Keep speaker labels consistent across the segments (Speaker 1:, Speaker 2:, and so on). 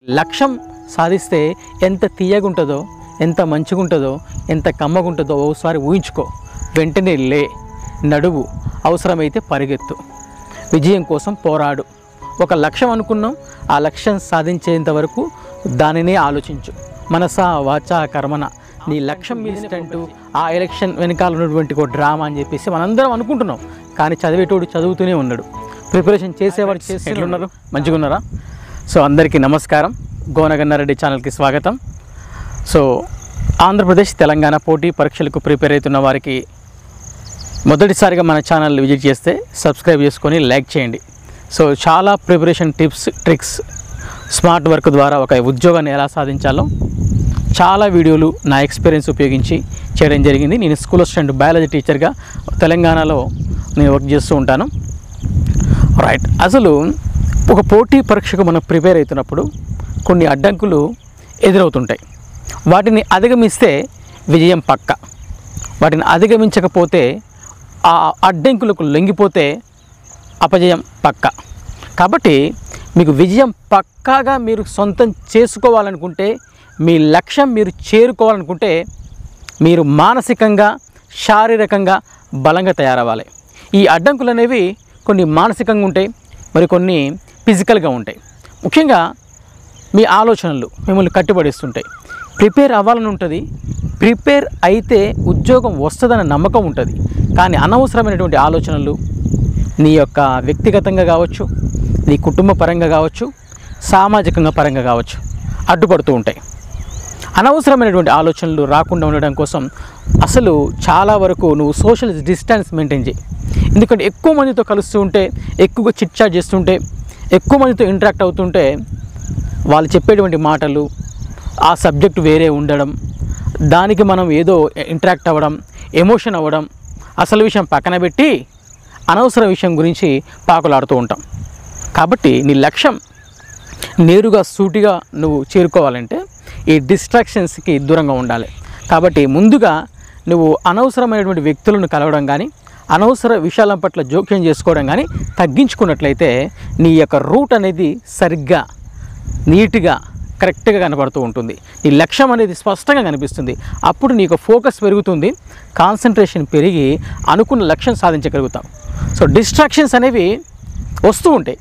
Speaker 1: లక్ష్యం సాధిస్తే ఎంత తీయగుంటుందో ఎంత మంచిగుంటుందో ఎంత కమ్మగుంటుందో ఒకసారి ఊహించుకో వెంటనే లే నడువు అవసరమైతే పరిగెత్తు విజయం కోసం పోరాడు ఒక లక్ష్యం అనుకున్నాం ఆ లక్ష్యం సాధించేంత వరకు దానినే ఆలోచించు మనస వాచ కర్మన నీ లక్ష్యం మీదంటూ ఆ ఎలక్షన్ వెనకాల ఉన్నటువంటి ఒక డ్రామా అని చెప్పేసి మనందరం అనుకుంటున్నాం కానీ చదివేటోడు చదువుతూనే ఉన్నాడు ప్రిపరేషన్ చేసేవాడు చేసి ఎట్లున్నారు మంచిగా ఉన్నారా సో అందరికీ నమస్కారం గోనగన్నారెడ్డి ఛానల్కి స్వాగతం సో ఆంధ్రప్రదేశ్ తెలంగాణ పోటీ పరీక్షలకు ప్రిపేర్ అవుతున్న వారికి మొదటిసారిగా మన ఛానల్ విజిట్ చేస్తే సబ్స్క్రైబ్ చేసుకొని లైక్ చేయండి సో చాలా preparation tips tricks smart work ద్వారా ఒక ఉద్యోగాన్ని ఎలా సాధించాలో చాలా వీడియోలు నా ఎక్స్పీరియన్స్ ఉపయోగించి చేయడం జరిగింది నేను స్కూల్ స్టూడెంట్ బయాలజీ టీచర్గా తెలంగాణలో నేను వర్క్ చేస్తూ ఉంటాను రైట్ అసలు ఒక పోటీ పరీక్షకు మనం ప్రిపేర్ అవుతున్నప్పుడు కొన్ని అడ్డంకులు ఎదురవుతుంటాయి వాటిని అధిగమిస్తే విజయం పక్క వాటిని అధిగమించకపోతే ఆ అడ్డంకులకు లొంగిపోతే అపజయం పక్క కాబట్టి మీకు విజయం పక్కాగా మీరు సొంతం చేసుకోవాలనుకుంటే మీ లక్ష్యం మీరు చేరుకోవాలనుకుంటే మీరు మానసికంగా శారీరకంగా బలంగా తయారవ్వాలి ఈ అడ్డంకులు అనేవి కొన్ని మానసికంగా ఉంటాయి మరి కొన్ని ఫిజికల్గా ఉంటాయి ముఖ్యంగా మీ ఆలోచనలు మిమ్మల్ని కట్టుబడిస్తుంటాయి ప్రిపేర్ అవ్వాలని ఉంటుంది ప్రిపేర్ అయితే ఉద్యోగం వస్తుందన్న నమ్మకం ఉంటుంది కానీ అనవసరమైనటువంటి ఆలోచనలు నీ యొక్క వ్యక్తిగతంగా కావచ్చు నీ కుటుంబ పరంగా కావచ్చు సామాజికంగా పరంగా కావచ్చు అడ్డుపడుతూ ఉంటాయి అనవసరమైనటువంటి ఆలోచనలు రాకుండా ఉండడం కోసం అసలు చాలా వరకు నువ్వు సోషల్ డిస్టెన్స్ మెయింటైన్ చేయి ఎందుకంటే ఎక్కువ మందితో కలుస్తూ ఉంటే ఎక్కువగా చిట్ చాట్ చేస్తుంటే ఎక్కువ మందితో ఇంటరాక్ట్ అవుతుంటే వాళ్ళు చెప్పేటువంటి మాటలు ఆ సబ్జెక్ట్ వేరే ఉండడం దానికి మనం ఏదో ఇంటరాక్ట్ అవ్వడం ఎమోషన్ అవ్వడం అసలు విషయం పక్కన పెట్టి అనవసర విషయం గురించి పాకులాడుతూ ఉంటాం కాబట్టి నీ లక్ష్యం నేరుగా సూటిగా నువ్వు చేరుకోవాలంటే ఈ డిస్ట్రాక్షన్స్కి దూరంగా ఉండాలి కాబట్టి ముందుగా నువ్వు అనవసరమైనటువంటి వ్యక్తులను కలవడం కానీ అనవసర విషయాల పట్ల జోక్యం చేసుకోవడం కానీ తగ్గించుకున్నట్లయితే నీ యొక్క రూట్ అనేది సరిగ్గా నీట్గా కరెక్ట్గా కనబడుతూ ఉంటుంది నీ లక్ష్యం అనేది స్పష్టంగా కనిపిస్తుంది అప్పుడు నీకు ఫోకస్ పెరుగుతుంది కాన్సన్ట్రేషన్ పెరిగి అనుకున్న లక్ష్యం సాధించగలుగుతావు సో డిస్ట్రాక్షన్స్ అనేవి వస్తూ ఉంటాయి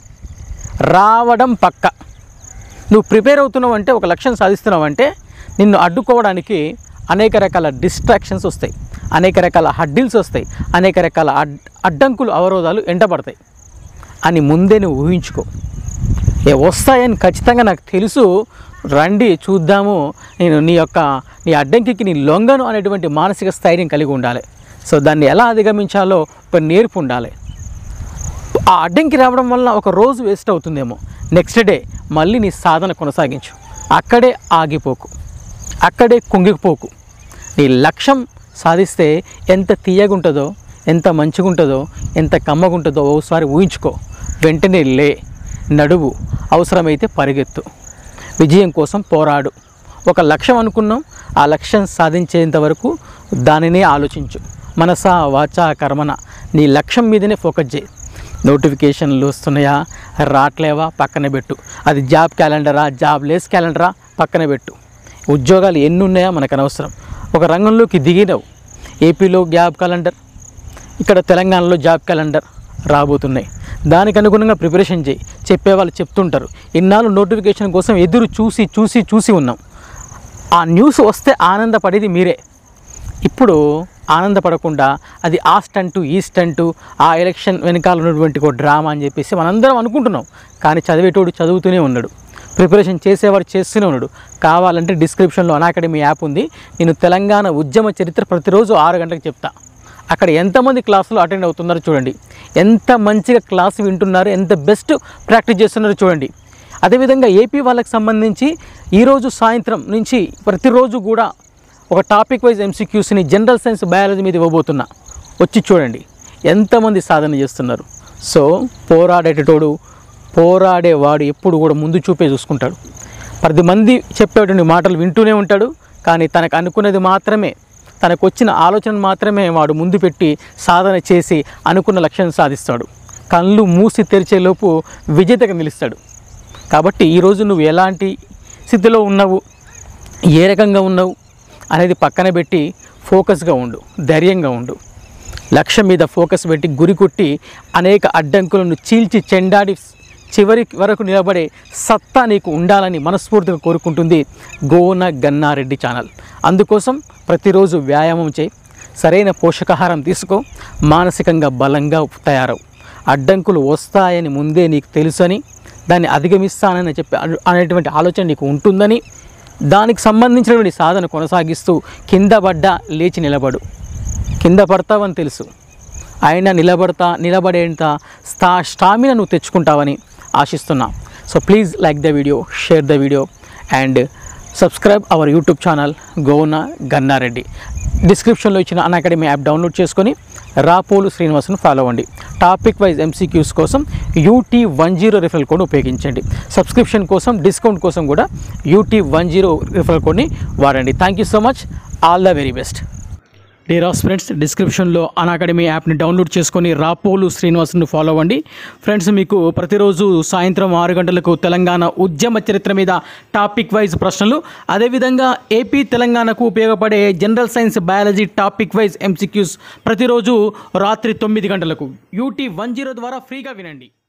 Speaker 1: రావడం పక్క నువ్వు ప్రిపేర్ అవుతున్నావు అంటే ఒక లక్ష్యం సాధిస్తున్నావు అంటే నిన్ను అడ్డుకోవడానికి అనేక రకాల డిస్ట్రాక్షన్స్ వస్తాయి అనేక రకాల హడ్డిల్స్ వస్తాయి అనేక రకాల అడ్ అడ్డంకులు అవరోధాలు ఎంటబడతాయి అని ముందే నువ్వు ఊహించుకో ఏ వస్తాయని ఖచ్చితంగా నాకు తెలుసు రండి చూద్దాము నేను నీ యొక్క నీ అడ్డంకికి నీ లొంగను అనేటువంటి మానసిక స్థైర్యం కలిగి ఉండాలి సో దాన్ని ఎలా అధిగమించాలో ఒక నేర్పు ఉండాలి ఆ అడ్డంకి రావడం వల్ల ఒక రోజు వేస్ట్ అవుతుందేమో నెక్స్ట్ డే మళ్ళీ నీ సాధన కొనసాగించు అక్కడే ఆగిపోకు అక్కడే కుంగిపోకు నీ లక్ష్యం సాధిస్తే ఎంత తీయగుంటుందో ఎంత మంచిగుంటుందో ఎంత కమ్మగుంటుందో ఒకసారి ఊహించుకో వెంటనే లే నడువు అవసరమైతే పరిగెత్తు విజయం కోసం పోరాడు ఒక లక్ష్యం అనుకున్నాం ఆ లక్ష్యం సాధించేంత వరకు దానినే ఆలోచించు మనస వాచ కర్మన నీ లక్ష్యం మీదనే ఫోకస్ చేయి నోటిఫికేషన్లు వస్తున్నాయా రావట్లేవా పక్కన పెట్టు అది జాబ్ క్యాలెండరా జాబ్ లేస్ క్యాలెండరా పక్కన పెట్టు ఉద్యోగాలు ఎన్ని ఉన్నాయా మనకు అనవసరం ఒక రంగంలోకి దిగినవు ఏపీలో జాబ్ క్యాలెండర్ ఇక్కడ తెలంగాణలో జాబ్ క్యాలెండర్ రాబోతున్నాయి దానికి అనుగుణంగా ప్రిపరేషన్ చేయి చెప్పేవాళ్ళు చెప్తుంటారు ఇన్నాళ్ళు నోటిఫికేషన్ కోసం ఎదురు చూసి చూసి చూసి ఉన్నాం ఆ న్యూస్ వస్తే ఆనందపడేది మీరే ఇప్పుడు ఆనందపడకుండా అది ఆ స్టంటు ఈ స్టంటు ఆ ఎలక్షన్ వెనకాల ఉన్నటువంటి ఒక డ్రామా అని చెప్పేసి మనందరం అనుకుంటున్నాం కానీ చదివేటోడు చదువుతూనే ఉన్నాడు ప్రిపరేషన్ చేసేవాడు చేస్తూనే ఉన్నాడు కావాలంటే డిస్క్రిప్షన్లో అనాకడమీ యాప్ ఉంది నేను తెలంగాణ ఉద్యమ చరిత్ర ప్రతిరోజు ఆరు గంటలకు చెప్తా అక్కడ ఎంతమంది క్లాసులు అటెండ్ అవుతున్నారో చూడండి ఎంత మంచిగా క్లాసు వింటున్నారు ఎంత బెస్ట్ ప్రాక్టీస్ చేస్తున్నారో చూడండి అదేవిధంగా ఏపీ వాళ్ళకి సంబంధించి ఈరోజు సాయంత్రం నుంచి ప్రతిరోజు కూడా ఒక టాపిక్ వైజ్ ఎంసీక్యూస్ని జనరల్ సైన్స్ బయాలజీ మీద ఇవ్వబోతున్నా వచ్చి చూడండి ఎంతమంది సాధన చేస్తున్నారు సో పోరాడేటోడు పోరాడేవాడు ఎప్పుడు కూడా ముందు చూపే చూసుకుంటాడు పది మంది చెప్పేటువంటి మాటలు వింటూనే ఉంటాడు కానీ తనకు అనుకున్నది మాత్రమే తనకు వచ్చిన ఆలోచన మాత్రమే వాడు ముందు పెట్టి సాధన చేసి అనుకున్న లక్ష్యం సాధిస్తాడు కళ్ళు మూసి తెరిచేలోపు విజేతగా నిలుస్తాడు కాబట్టి ఈరోజు నువ్వు ఎలాంటి పరిస్థితిలో ఉన్నావు ఏ రకంగా ఉన్నావు అనేది పక్కన పెట్టి ఫోకస్గా ఉండు ధైర్యంగా ఉండు లక్ష్యం మీద ఫోకస్ పెట్టి గురి కొట్టి అనేక అడ్డంకులను చీల్చి చెండాడి చివరి వరకు నిలబడే సత్తా నీకు ఉండాలని మనస్ఫూర్తిగా కోరుకుంటుంది గోన గన్నారెడ్డి ఛానల్ అందుకోసం ప్రతిరోజు వ్యాయామం చేయి సరైన పోషకాహారం తీసుకో మానసికంగా బలంగా తయారవు అడ్డంకులు వస్తాయని ముందే నీకు తెలుసని దాన్ని అధిగమిస్తానని చెప్పి అను- అనేటువంటి ఆలోచన నీకు ఉంటుందని దానికి సంబంధించినటువంటి సాధన కొనసాగిస్తూ కింద పడ్డా లేచి నిలబడు కింద పడతావని తెలుసు అయినా నిలబడతా నిలబడేంత స్థా స్టామినా నువ్వు తెచ్చుకుంటావని ఆశిస్తున్నా so please like the video share the video and subscribe our YouTube channel Gona Gannareddy డిస్క్రిప్షన్లో ఇచ్చిన అన్ అకాడమీ యాప్ డౌన్లోడ్ చేసుకొని రాపోలు శ్రీనివాసును ఫాలో అవ్వండి టాపిక్ వైజ్ ఎంసీక్యూస్ కోసం UT one zero referral code ఉపయోగించండి సబ్స్క్రిప్షన్ కోసం డిస్కౌంట్ కోసం కూడా యూటీ వన్ జీరో రిఫరల్ కోడ్ని వాడండి thank you so much all the very best dear ఆస్ ఫ్రెండ్స్ డిస్క్రిప్షన్లో అన్ అకాడమీ యాప్ని డౌన్లోడ్ చేసుకొని రాపోలు శ్రీనివాసును ఫాలో అవ్వండి ఫ్రెండ్స్ మీకు ప్రతిరోజు సాయంత్రం ఆరు గంటలకు తెలంగాణ ఉద్యమ చరిత్ర మీద టాపిక్ వైజ్ ప్రశ్నలు అదేవిధంగా ఏపీ తెలంగాణకు ఉపయోగపడే general science biology topic wise MCQs ప్రతిరోజు రాత్రి తొమ్మిది గంటలకు యూటీ వన్ జీరో ద్వారా ఫ్రీగా వినండి